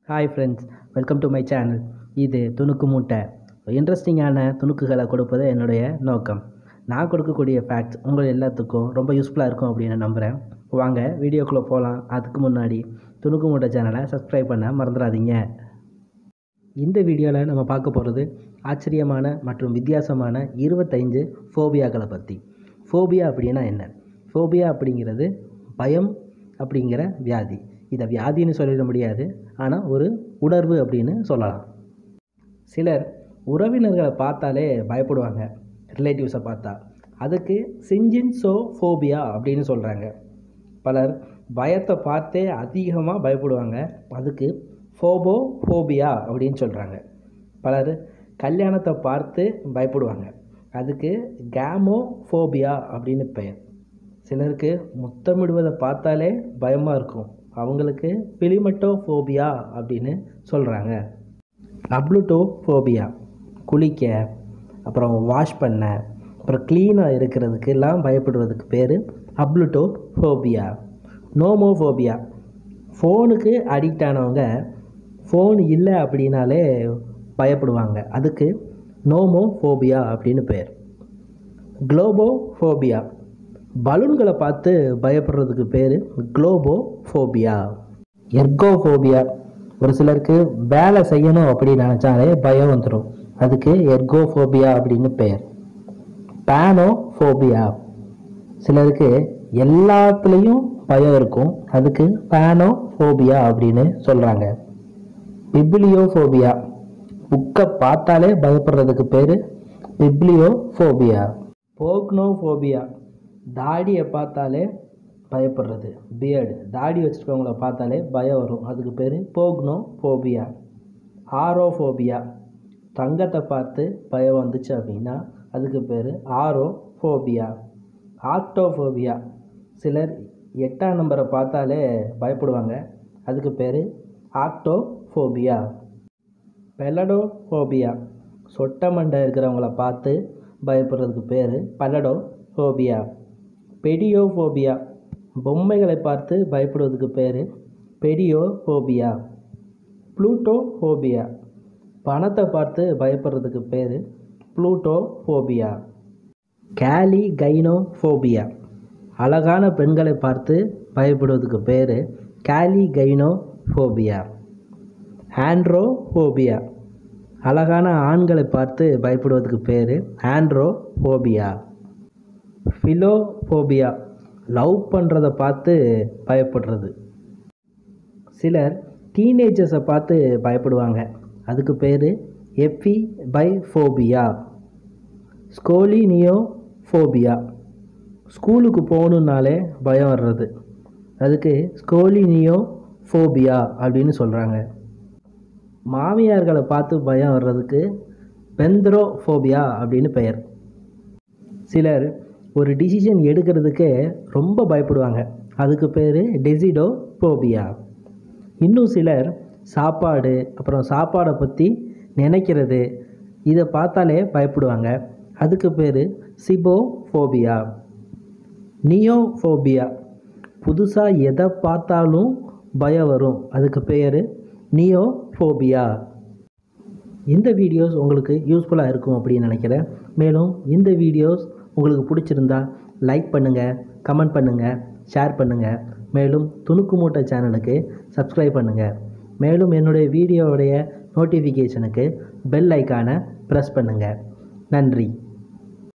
hi friends welcome to my channel இது துணுக்கு மூட்டை இன்ட்ரெஸ்டிங்கான துணுக்குகளை கொடுப்பது என்னுடைய நோக்கம் நான் கொடுக்கக்கூடிய ஃபேக்ட்ஸ் உங்கள் எல்லாத்துக்கும் ரொம்ப யூஸ்ஃபுல்லாக இருக்கும் அப்படின்னு நம்புகிறேன் வாங்க வீடியோக்குள்ளே போகலாம் அதுக்கு முன்னாடி துணுக்கு மூட்டை சேனலை சப்ஸ்கிரைப் பண்ண மறந்துடாதீங்க இந்த வீடியோவில் நம்ம பார்க்க போகிறது ஆச்சரியமான மற்றும் வித்தியாசமான இருபத்தைந்து ஃபோபியாக்களை பற்றி ஃபோபியா அப்படின்னா என்ன ஃபோபியா அப்படிங்கிறது பயம் அப்படிங்கிற வியாதி இதை வியாதின்னு சொல்லிட முடியாது ஆனால் ஒரு உணர்வு அப்படின்னு சொல்லலாம் சிலர் உறவினர்களை பார்த்தாலே பயப்படுவாங்க ரிலேட்டிவ்ஸை பார்த்தா அதுக்கு சிஞ்சின் சோ ஃபோபியா அப்படின்னு சொல்கிறாங்க பலர் பயத்தை பார்த்தே அதிகமாக பயப்படுவாங்க அதுக்கு ஃபோபோ ஃபோபியா அப்படின்னு சொல்கிறாங்க பலர் கல்யாணத்தை பார்த்து பயப்படுவாங்க அதுக்கு கேமோ ஃபோபியா அப்படின்னு பெயர் சிலருக்கு முத்தமிடுவதை பார்த்தாலே பயமாக இருக்கும் அவங்களுக்கு பிலிமட்டோ ஃபோபியா அப்படின்னு சொல்கிறாங்க அப்ளுட்டோ ஃபோபியா குளிக்க அப்புறம் வாஷ் பண்ண அப்புறம் க்ளீனாக இருக்கிறதுக்கு எல்லாம் பயப்படுவதுக்கு பேர் அப்ளுட்டோ ஃபோபியா நோமோஃபோபியா ஃபோனுக்கு அடிக்ட் ஆனவங்க ஃபோன் இல்லை அப்படின்னாலே பயப்படுவாங்க அதுக்கு நோமோஃபோபியா அப்படின்னு பேர் குளோபோஃபோபியா பலூன்களை பார்த்து பயப்படுறதுக்கு பேர் குளோபோஃபோபியா எர்கோஃபோபியா ஒரு சிலருக்கு வேலை செய்யணும் அப்படின்னு நினச்சாலே பயம் வந்துடும் அதுக்கு எர்கோஃபோபியா அப்படின்னு பெயர் பேனோஃபோபியா சிலருக்கு எல்லாத்துலேயும் பயம் இருக்கும் அதுக்கு பேனோஃபோபியா அப்படின்னு சொல்கிறாங்க பிப்ளியோஃபோபியா புக்கை பார்த்தாலே பயப்படுறதுக்கு பேர் பிப்ளியோஃபோபியா போக்னோஃபோபியா தாடியை பார்த்தாலே பயப்படுறது பியர்டு தாடி வச்சுருக்கவங்கள பார்த்தாலே பயம் வரும் அதுக்கு பேர் போக்னோ ஃபோபியா ஆரோஃபோபியா தங்கத்தை பார்த்து பயம் வந்துச்சு அப்படின்னா அதுக்கு பேர் ஆரோ ஃபோபியா ஆக்டோஃபோபியா சிலர் எட்டாம் நம்பரை பார்த்தாலே பயப்படுவாங்க அதுக்கு பேர் ஆக்டோஃபோபியா பெலடோஃபோபியா சொட்ட மண்டை இருக்கிறவங்கள பார்த்து பயப்படுறதுக்கு பேர் பலடோஃபோபியா பெடியோஃபோபியா பொம்மைகளை பார்த்து பயப்படுவதுக்கு பேர் பெடியோஃபோபியா ப்ளூட்டோஃபோபியா பணத்தை பார்த்து பயப்படுறதுக்கு பேர் ப்ளூட்டோஃபோபியா கேலி கைனோஃபோபியா அழகான பெண்களை பார்த்து பயப்படுவதுக்கு பேர் கேலி கைனோஃபோபியா ஆண்ட்ரோஃபோபியா அழகான ஆண்களை பார்த்து பயப்படுவதுக்கு பேர் ஆண்ட்ரோஃபோபியா ஃபிலோஃபோபியா லவ் பண்ணுறதை பார்த்து பயப்படுறது சிலர் டீனேஜர்ஸை பார்த்து பயப்படுவாங்க அதுக்கு பேர் ephebiphobia scolionophobia ஸ்கூலுக்கு போகணுன்னாலே பயம் வர்றது அதுக்கு ஸ்கோலினியோ ஃபோபியா அப்படின்னு சொல்கிறாங்க மாமியார்களை பார்த்து பயம் வர்றதுக்கு பெந்த்ரோ ஃபோபியா அப்படின்னு பெயர் சிலர் ஒரு டிசிஷன் எடுக்கிறதுக்கே ரொம்ப பயப்படுவாங்க அதுக்கு பேர் டெசிடோ ஃபோபியா இன்னும் சிலர் சாப்பாடு அப்புறம் சாப்பாடை பற்றி நினைக்கிறது இதை பார்த்தாலே பயப்படுவாங்க அதுக்கு பேர் சிபோ ஃபோபியா நியோஃபோபியா புதுசாக எதை பார்த்தாலும் பயம் வரும் அதுக்கு பேர் நியோஃபோபியா இந்த வீடியோஸ் உங்களுக்கு யூஸ்ஃபுல்லாக இருக்கும் அப்படின்னு நினைக்கிறேன் மேலும் இந்த வீடியோஸ் உங்களுக்கு பிடிச்சிருந்தா லைக் பண்ணுங்கள் கமெண்ட் பண்ணுங்கள் ஷேர் பண்ணுங்கள் மேலும் துணுக்கு மூட்டை சேனலுக்கு சப்ஸ்கிரைப் பண்ணுங்கள் மேலும் என்னுடைய வீடியோவுடைய நோட்டிஃபிகேஷனுக்கு பெல் ஐக்கானை ப்ரெஸ் பண்ணுங்கள் நன்றி